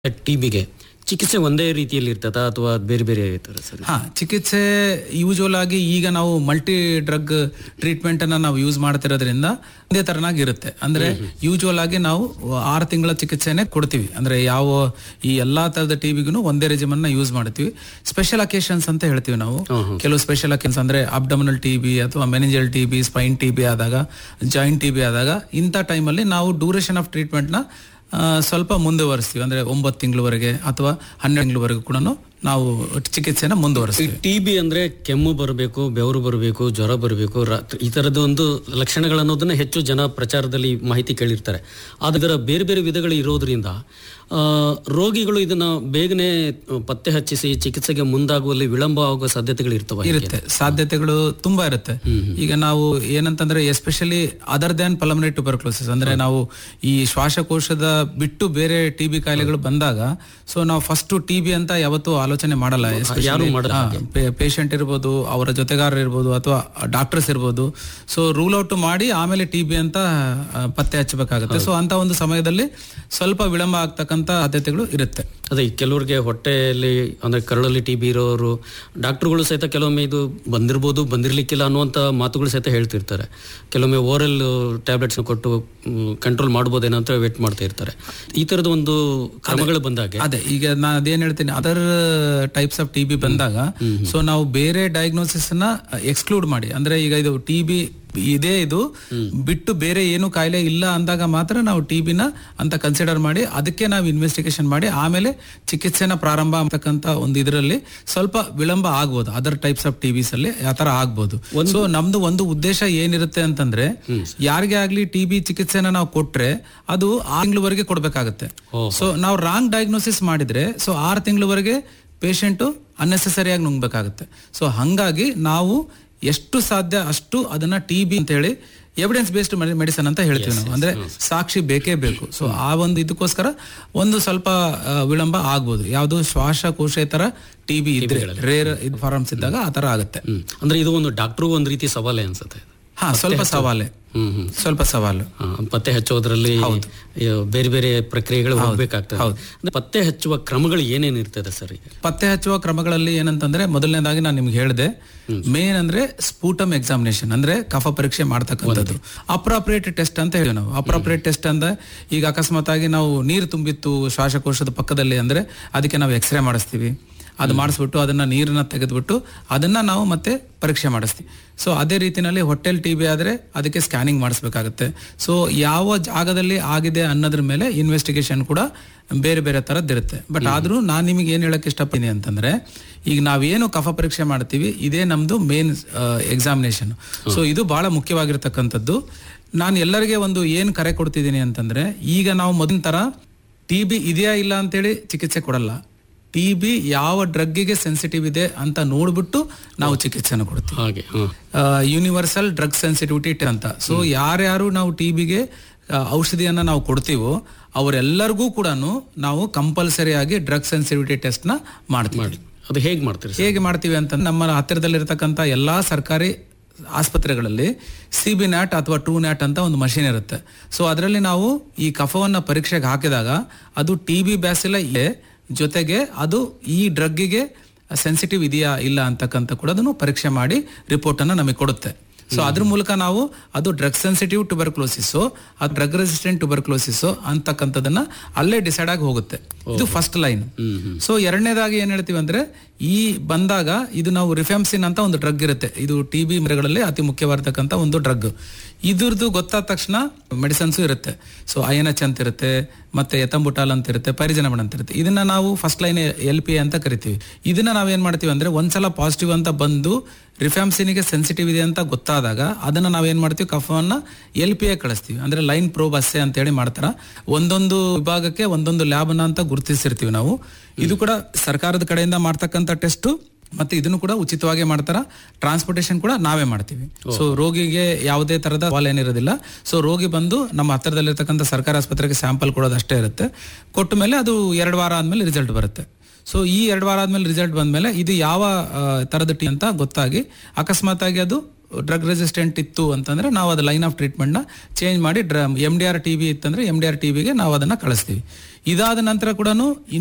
ಟಿಬಿಗೆ ಚಿಕಿತ್ಸೆ ಒಂದೇ ರೀತಿಯಲ್ಲಿ ಇರ್ತದ ಅಥವಾ ಬೇರೆ ಬೇರೆ ಇರ್ತಾರ ಸರ್ ಹಾ ಚಿಕಿತ್ಸೆ ಯೂಶುವಲ್ ಆಗಿ ಈಗ ನಾವು ಮಲ್ಟಿ ಡ್ರಗ್ ಟ್ರೀಟ್ಮೆಂಟ್ ಅನ್ನ ನಾವು ಯೂಸ್ ಮಾಡ್ತಿರೋದ್ರಿಂದ ಒಂದೇ ತರನಾಗಿ ಇರುತ್ತೆ ಅಂದ್ರೆ ಯೂಶುವಲ್ ಆಗಿ ನಾವು ಆರು ತಿಂಗಳ ಚಿಕಿತ್ಸೆನೆ ಕೊಡ್ತೀವಿ ಅಂದ್ರೆ ಯಾವ ಈ ಎಲ್ಲಾ ತರದ ಟಿಬಿಗೂ ಒಂದೇ ರೆಜಿಮನ್ ಯೂಸ್ ಮಾಡ್ತೀವಿ ಸ್ಪೆಷಲ್ ಅಕೇಶನ್ಸ್ ಅಂತ ಹೇಳ್ತೀವಿ ನಾವು ಕೆಲವು ಸ್ಪೆಷಲ್ ಅಕೇಶನ್ಸ್ ಅಂದ್ರೆ ಅಬ್ಡಮಿನಲ್ ಟಿಬಿ ಅಥವಾ ಮೆನಿಜಲ್ ಟಿಬಿ ಸ್ಪೈನ್ ಟಿಬಿ ಆದಾಗ ಜಾಯಿಂಟ್ ಟಿಬಿ ಆದಾಗ ಇಂಥ ಟೈಮಲ್ಲಿ ನಾವು ಡ್ಯೂರೇಷನ್ ಆಫ್ ಟ್ರೀಟ್ಮೆಂಟ್ನ ಆ, ಸ್ವಲ್ಪ ಮುಂದುವರಿಸ್ತೀವಿ ಅಂದ್ರೆ ಒಂಬತ್ತು ತಿಂಗಳವರೆಗೆ ಅಥವಾ ಹನ್ನೆರಡು ತಿಂಗಳವರೆಗೂ ಕೂಡ ನಾವು ಚಿಕಿತ್ಸೆನ ಮುಂದುವರಿಸ್ತೀವಿ ಟಿಬಿ ಅಂದ್ರೆ ಕೆಮ್ಮು ಬರಬೇಕು ಬೆವರು ಬರಬೇಕು ಜ್ವರ ಬರಬೇಕು ಈ ತರದ ಒಂದು ಲಕ್ಷಣಗಳನ್ನೋದನ್ನ ಹೆಚ್ಚು ಜನ ಪ್ರಚಾರದಲ್ಲಿ ಮಾಹಿತಿ ಕೇಳಿರ್ತಾರೆ ಅದರ ಬೇರೆ ಬೇರೆ ವಿಧಗಳು ಇರೋದ್ರಿಂದ ಆ, ರೋಗಿಗಳು ಇದನ್ನ ಬೇಗನೆ ಪತ್ತೆ ಹಚ್ಚಿಸಿ ಚಿಕಿತ್ಸೆಗೆ ಮುಂದಾಗುವಲ್ಲಿ ವಿಳಂಬ ಆಗುವ ಸಾಧ್ಯತೆಗಳು ಇರ್ತವೆ ಇರುತ್ತೆ ಸಾಧ್ಯತೆಗಳು ತುಂಬಾ ಇರುತ್ತೆ ಈಗ ನಾವು ಏನಂತಂದ್ರೆ especially other than pulmonary tuberculosis ಅಂದ್ರೆ ನಾವು ಈ ಶ್ವಾಸಕೋಶದ ಬಿಟ್ಟು ಬೇರೆ ಟಿಬಿ ಕಾಯಿಲೆಗಳು ಬಂದಾಗ ಸೊ ನಾವು ಫಸ್ಟ್ ಟಿಬಿ ಅಂತ ಯಾವತ್ತೂ ಆಲೋಚನೆ ಮಾಡಲ್ಲ ಯಾರು ಮಾಡಲ್ಲ ಪೇಷಂಟ್ ಇರ್ಬೋದು ಅವರ ಜೊತೆಗಾರರು ಇರ್ಬೋದು ಅಥವಾ ಡಾಕ್ಟರ್ಸ್ ಇರ್ಬೋದು ಸೊ ರೂಲ್ ಔಟ್ ಮಾಡಿ ಆಮೇಲೆ ಟಿಬಿ ಅಂತ ಆ, ಪತ್ತೆ ಹಚ್ಚಬೇಕಾಗುತ್ತೆ ಸೊ ಅಂತ ಒಂದು ಸಮಯದಲ್ಲಿ ಸ್ವಲ್ಪ ವಿಳಂಬ ಆಗ್ತಕ್ಕಂತ ಸಾಧ್ಯತೆಗಳು ಇರುತ್ತೆ ಅದೇ ಕೆಲವ್ರಿಗೆ ಹೊಟ್ಟೆಯಲ್ಲಿ ಅಂದ್ರೆ ಕರಳಲ್ಲಿ ಟಿ ಬಿ ಇರೋರು ಡಾಕ್ಟರ್ಗಳು ಸಹಿತ ಕೆಲವೊಮ್ಮೆ ಇದು ಬಂದಿರ್ಬೋದು ಬಂದಿರ್ಲಿಕ್ಕಿಲ್ಲ ಅನ್ನುವಂಥ ಮಾತುಗಳು ಸಹಿತ ಹೇಳ್ತಿರ್ತಾರೆ ಕೆಲವೊಮ್ಮೆ ಓರಲ್ ಟ್ಯಾಬ್ಲೆಟ್ಸ್ ಕೊಟ್ಟು ಕಂಟ್ರೋಲ್ ಮಾಡ್ಬೋದೇನೋ ಅಂತ ವೇಟ್ ಮಾಡ್ತಾ ಇರ್ತಾರೆ ಈ ತರದ ಒಂದು ಕ್ರಮಗಳು ಬಂದಾಗೆ ಅದೇ ಈಗ ನಾನು ಅದೇನ್ ಹೇಳ್ತೀನಿ other types of T B ಬಂದಾಗ ಸೊ ನಾವು ಬೇರೆ ಡಯಾಗ್ನೋಸಿಸ್ ನ ಎಕ್ಸ್ಕ್ಲೂಡ್ ಮಾಡಿ ಅಂದ್ರೆ ಈಗ ಇದು ಟಿ ಬಿ ಇದೇ ಇದು ಬಿಟ್ಟು ಬೇರೆ ಏನು ಕಾಯಿಲೆ ಇಲ್ಲ ಅಂದಾಗ ಮಾತ್ರ ನಾವು ಟಿ ಬಿನ ಅಂತ ಕನ್ಸಿಡರ್ ಮಾಡಿ ಅದಕ್ಕೆ ನಾವು ಇನ್ವೆಸ್ಟಿಗೇಷನ್ ಮಾಡಿ ಆಮೇಲೆ ಚಿಕಿತ್ಸೆನ ಪ್ರಾರಂಭ ಅಂತಕ್ಕಂತ ಒಂದು ಇದರಲ್ಲಿ ಸ್ವಲ್ಪ ವಿಳಂಬ ಆಗ್ಬೋದು ಅದರ್ ಟೈಪ್ಸ್ ಆಫ್ ಟಿಬಿಸ್ ಅಲ್ಲಿ ಆ ತರ ಆಗ್ಬೋದು ಸೊ ನಮ್ದು ಒಂದು ಉದ್ದೇಶ ಏನಿರುತ್ತೆ ಅಂತಂದ್ರೆ ಯಾರಿಗೇ ಆಗ್ಲಿ ಟಿ ಬಿ ಚಿಕಿತ್ಸೆನ ನಾವು ಕೊಟ್ರೆ ಅದು ಆರು ತಿಂಗಳವರೆಗೆ ಕೊಡ್ಬೇಕಾಗತ್ತೆ ಸೊ ನಾವು ರಾಂಗ್ ಡಯಾಗ್ನೋಸಿಸ್ ಮಾಡಿದ್ರೆ ಸೊ ಆರು ತಿಂಗಳವರೆಗೆ ಪೇಷಂಟು ಅನ್ನೆಸೆಸರಿಯಾಗಿ ನುಂಗ್ಬೇಕಾಗುತ್ತೆ ಸೊ ಹಂಗಾಗಿ ನಾವು ಎಷ್ಟು ಸಾಧ್ಯ ಅಷ್ಟು ಅದನ್ನ ಟಿ ಬಿ ಅಂತ ಹೇಳಿ ಎವಿಡೆನ್ಸ್ ಬೇಸ್ಡ್ ಮೆಡಿಸನ್ ಅಂತ ಹೇಳ್ತೀವಿ ನಾವು ಅಂದ್ರೆ ಸಾಕ್ಷಿ ಬೇಕೇ ಬೇಕು ಸೊ ಆ ಒಂದು ಇದಕ್ಕೋಸ್ಕರ ಒಂದು ಸ್ವಲ್ಪ ಆ, ವಿಳಂಬ ಆಗ್ಬೋದು ಯಾವುದು ಶ್ವಾಸಕೋಶೇತರ ಟಿ ಬಿ ಇದ್ರೆ ರೇರ್ ಇದು ಫಾರ್ಮ್ಸ್ ಇದ್ದಾಗ ಆ ತರ ಆಗುತ್ತೆ ಹ್ಮ್. ಅಂದ್ರೆ ಇದು ಒಂದು ಡಾಕ್ಟ್ರು ಒಂದು ರೀತಿ ಸವಾಲೇ ಅನ್ಸುತ್ತೆ ಹಾ ಸ್ವಲ್ಪ ಸವಾಲೆ ಹ್ಮ್ ಹ್ಮ್ ಸ್ವಲ್ಪ ಸವಾಲು ಆ, ಪತ್ತೆ ಹಚ್ಚೋದ್ರಲ್ಲಿ ಈ ಬೇರೆ ಬೇರೆ ಪ್ರಕ್ರಿಯೆಗಳು ಹೋಗ್ಬೇಕಾಗ್ತದೆ ಅಂದ್ರೆ ಪತ್ತೆ ಹಚ್ಚುವ ಕ್ರಮಗಳು ಏನೇನು ಇರ್ತದೆ ಸರ್ ಈಗ ಪತ್ತೆ ಹಚ್ಚುವ ಕ್ರಮಗಳಲ್ಲಿ ಏನಂತಂದ್ರೆ ಮೊದಲನೇದಾಗಿ ನಾನು ನಿಮ್ಗೆ ಹೇಳಿದೆ ಮೇನ್ ಅಂದ್ರೆ ಸ್ಪೂಟಮ್ ಎಕ್ಸಾಮಿನೇಷನ್ ಅಂದ್ರೆ ಕಫ ಪರೀಕ್ಷೆ ಮಾಡ್ತಕ್ಕಂಥದ್ದು ಅಪ್ರಾಪ್ರಿಯೇಟ್ ಟೆಸ್ಟ್ ಅಂತ ಹೇಳಿ ನಾವು ಅಪ್ರಾಪ್ರಿಯೇಟ್ ಟೆಸ್ಟ್ ಅಂದ್ರೆ ಈಗ ಅಕಸ್ಮಾತ್ ಆಗಿ ನಾವು ನೀರು ತುಂಬಿತ್ತು ಶ್ವಾಸಕೋಶದ ಪಕ್ಕದಲ್ಲಿ ಅಂದ್ರೆ ಅದಕ್ಕೆ ನಾವು ಎಕ್ಸ್ರೇ ಮಾಡಿಸ್ತೀವಿ ಅದು ಮಾಡಿಸ್ಬಿಟ್ಟು ಅದನ್ನ ನೀರನ್ನ ತೆಗೆದ್ಬಿಟ್ಟು ಅದನ್ನ ನಾವು ಮತ್ತೆ ಪರೀಕ್ಷೆ ಮಾಡಿಸ್ತೀವಿ ಸೊ ಅದೇ ರೀತಿನಲ್ಲಿ ಹೊಟ್ಟೆಲ್ ಟಿ ಬಿ ಆದ್ರೆ ಅದಕ್ಕೆ ಸ್ಕ್ಯಾನಿಂಗ್ ಮಾಡಿಸ್ಬೇಕಾಗುತ್ತೆ ಸೊ ಯಾವ ಜಾಗದಲ್ಲಿ ಆಗಿದೆ ಅನ್ನೋದ್ರ ಮೇಲೆ ಇನ್ವೆಸ್ಟಿಗೇಷನ್ ಕೂಡ ಬೇರೆ ಬೇರೆ ತರದ್ದಿರುತ್ತೆ ಬಟ್ ಆದ್ರೂ ನಾನು ನಿಮಗೆ ಏನ್ ಹೇಳಕ್ ಇಷ್ಟಪಡ್ತೀನಿ ಅಂತಂದ್ರೆ ಈಗ ನಾವೇನು ಕಫ ಪರೀಕ್ಷೆ ಮಾಡ್ತೀವಿ ಇದೇ ನಮ್ದು ಮೇನ್ ಎಕ್ಸಾಮಿನೇಷನ್ ಸೊ ಇದು ಬಹಳ ಮುಖ್ಯವಾಗಿರ್ತಕ್ಕಂಥದ್ದು ನಾನು ಎಲ್ಲರಿಗೆ ಒಂದು ಏನ್ ಕರೆ ಕೊಡ್ತಿದ್ದೀನಿ ಅಂತಂದ್ರೆ ಈಗ ನಾವು ಮೊದಲಿನ ತರ ಟಿ ಬಿ ಇದೆಯಾ ಇಲ್ಲ ಅಂತೇಳಿ ಚಿಕಿತ್ಸೆ ಕೊಡಲ್ಲ ಟಿ ಬಿ ಯಾವ ಡ್ರಗ್ಗಿಗೆ ಸೆನ್ಸಿಟಿವ್ ಇದೆ ಅಂತ ನೋಡ್ಬಿಟ್ಟು ನಾವು ಚಿಕಿತ್ಸೆನ ಕೊಡ್ತೀವಿ ಹಾಗೆ ಹಾ ಯೂನಿವರ್ಸಲ್ ಡ್ರಗ್ ಸೆನ್ಸಿಟಿವಿಟಿ ಅಂತ ಸೊ ಯಾರ್ಯಾರು ನಾವು ಟಿ ಬಿಗೆ ಔಷಧಿಯನ್ನ ನಾವು ಕೊಡ್ತೀವೋ ಅವರೆಲ್ಲರಿಗೂ ಕೂಡ ನಾವು ಕಂಪಲ್ಸರಿ ಆಗಿ ಡ್ರಗ್ ಸೆನ್ಸಿಟಿವಿಟಿ ಟೆಸ್ಟ್ ನ ಮಾಡ್ತೀವಿ ಅದು ಹೇಗೆ ಮಾಡ್ತೀರಿ ಸರ್ ಹೇಗೆ ಮಾಡ್ತೀವಿ ಅಂತ ನಮ್ಮ ಹತ್ತಿರದಲ್ಲಿರ್ತಕ್ಕಂಥ ಎಲ್ಲಾ ಸರ್ಕಾರಿ ಆಸ್ಪತ್ರೆಗಳಲ್ಲಿ ಸಿ ಬಿ ನ್ಯಾಟ್ ಅಥವಾ ಟೂ ನ್ಯಾಟ್ ಅಂತ ಒಂದು ಮಷಿನ್ ಇರುತ್ತೆ ಸೊ ಅದರಲ್ಲಿ ನಾವು ಈ ಕಫವನ್ನ ಪರೀಕ್ಷೆಗೆ ಹಾಕಿದಾಗ ಅದು ಟಿ ಬಿ ಬ್ಯಾಸಿಲ ಇದೆ ಜೊತೆಗೆ ಅದು ಈ ಡ್ರಗ್ಗಿಗೆ ಸೆನ್ಸಿಟಿವ್ ಇದೆಯಾ ಇಲ್ಲ ಅಂತಕ್ಕಂಥ ಕೂಡ ಅದನ್ನು ಪರೀಕ್ಷೆ ಮಾಡಿ ರಿಪೋರ್ಟ್ ಅನ್ನ ನಮಗೆ ಕೊಡುತ್ತೆ ಸೊ ಅದ್ರ ಮೂಲಕ ನಾವು ಅದು ಡ್ರಗ್ ಸೆನ್ಸಿಟಿವ್ ಟ್ಯೂಬರ್ಕ್ಲೋಸಿಸ್ ಆ ಡ್ರಗ್ ರೆಸಿಸ್ಟೆಂಟ್ ಟ್ಯೂಬರ್ಕ್ಲೋಸಿಸ್ ಅಂತಕ್ಕಂಥದನ್ನ ಅಲ್ಲೇ ಡಿಸೈಡ್ ಆಗಿ ಹೋಗುತ್ತೆ ಇದು ಫಸ್ಟ್ ಲೈನ್ ಸೊ ಎರಡನೇದಾಗಿ ಏನ್ ಹೇಳ್ತೀವಿ ಅಂದ್ರೆ ಈ ಬಂದಾಗ ಇದು ನಾವು ರಿಫೆಮ್ಸಿನ್ ಅಂತ ಒಂದು ಡ್ರಗ್ ಇರುತ್ತೆ ಇದು ಟಿ ಬಿ ಮರಗಳಲ್ಲಿ ಅತಿ ಮುಖ್ಯವಾಗಿರ್ತಕ್ಕಂಥ ಒಂದು ಡ್ರಗ್ ಇದ್ರದ್ದು ಗೊತ್ತಾದ ತಕ್ಷಣ ಮೆಡಿಸನ್ಸ್ ಇರುತ್ತೆ ಸೊ ಐಎನ್ಎಚ್ ಅಂತ ಇರುತ್ತೆ ಮತ್ತೆ ಎತಂಬುಟಾಲ್ ಅಂತ ಇರುತ್ತೆ ಪರಿಜನಮಣ ಅಂತ ಇರುತ್ತೆ ಇದನ್ನ ನಾವು ಫಸ್ಟ್ ಲೈನ್ ಎಲ್ ಪಿ ಅಂತ ಕರಿತೀವಿ ಇದನ್ನ ನಾವೇನ್ ಮಾಡ್ತೀವಿ ಅಂದ್ರೆ ಒಂದ್ಸಲ ಪಾಸಿಟಿವ್ ಅಂತ ಬಂದು ರಿಫ್ಯಾಮ್ಸಿನಿಗೆ ಸೆನ್ಸಿಟಿವ್ ಇದೆ ಅಂತ ಗೊತ್ತಾದಾಗ ಅದನ್ನ ನಾವೇನ್ ಮಾಡ್ತೀವಿ ಕಫವನ್ನ ಎಲ್ ಪಿ ಎ ಕಳಿಸ್ತೀವಿ ಅಂದ್ರೆ ಲೈನ್ ಪ್ರೋಬ್ ಅಸ್ಸೆ ಅಂತ ಹೇಳಿ ಮಾಡ್ತಾರ ಒಂದೊಂದು ವಿಭಾಗಕ್ಕೆ ಒಂದೊಂದು ಲ್ಯಾಬ್ನ ಅಂತ ಗುರುತಿಸಿರ್ತೀವಿ ನಾವು ಇದು ಕೂಡ ಸರ್ಕಾರದ ಕಡೆಯಿಂದ ಮಾಡ್ತಕ್ಕಂಥ ಟೆಸ್ಟ್ ಮತ್ತೆ ಇದನ್ನು ಕೂಡ ಉಚಿತವಾಗಿ ಮಾಡ್ತಾರ ಟ್ರಾನ್ಸ್ಪೋರ್ಟೇಷನ್ ಕೂಡ ನಾವೇ ಮಾಡ್ತೀವಿ ಸೊ ರೋಗಿಗೆ ಯಾವುದೇ ತರದ ಸವಾಲ್ ಏನಿರೋದಿಲ್ಲ ಸೊ ರೋಗಿ ಬಂದು ನಮ್ಮ ಹತ್ತಿರದಲ್ಲಿರ್ತಕ್ಕಂಥ ಸರ್ಕಾರಿ ಆಸ್ಪತ್ರೆಗೆ ಸ್ಯಾಂಪಲ್ ಕೊಡೋದು ಅಷ್ಟೇ ಇರುತ್ತೆ ಕೊಟ್ಟ ಮೇಲೆ ಅದು ಎರಡು ವಾರ ಆದ್ಮೇಲೆ ರಿಸಲ್ಟ್ ಬರುತ್ತೆ ಸೊ ಈ ಎರಡು ವಾರ ಆದ್ಮೇಲೆ ರಿಸಲ್ಟ್ ಬಂದ್ಮೇಲೆ ಇದು ಯಾವ ಆ, ತರದ ಟಿ ಅಂತ ಗೊತ್ತಾಗಿ ಅಕಸ್ಮಾತ್ ಆಗಿ ಅದು ಡ್ರಗ್ ರೆಸಿಸ್ಟೆಂಟ್ ಇತ್ತು ಅಂತಂದ್ರೆ ನಾವು ಅದು ಲೈನ್ ಆಫ್ ಟ್ರೀಟ್ಮೆಂಟ್ ನ ಚೇಂಜ್ ಮಾಡಿ ಡ್ರ M D R T B ಇತ್ತಂದ್ರೆ ಎಂ ಡಿ ಆರ್ ಟಿ ಬಿಗೆ ನಾವು ಅದನ್ನ ಕಳಿಸ್ತೀವಿ ಇದಾದ ನಂತರ ಕೂಡ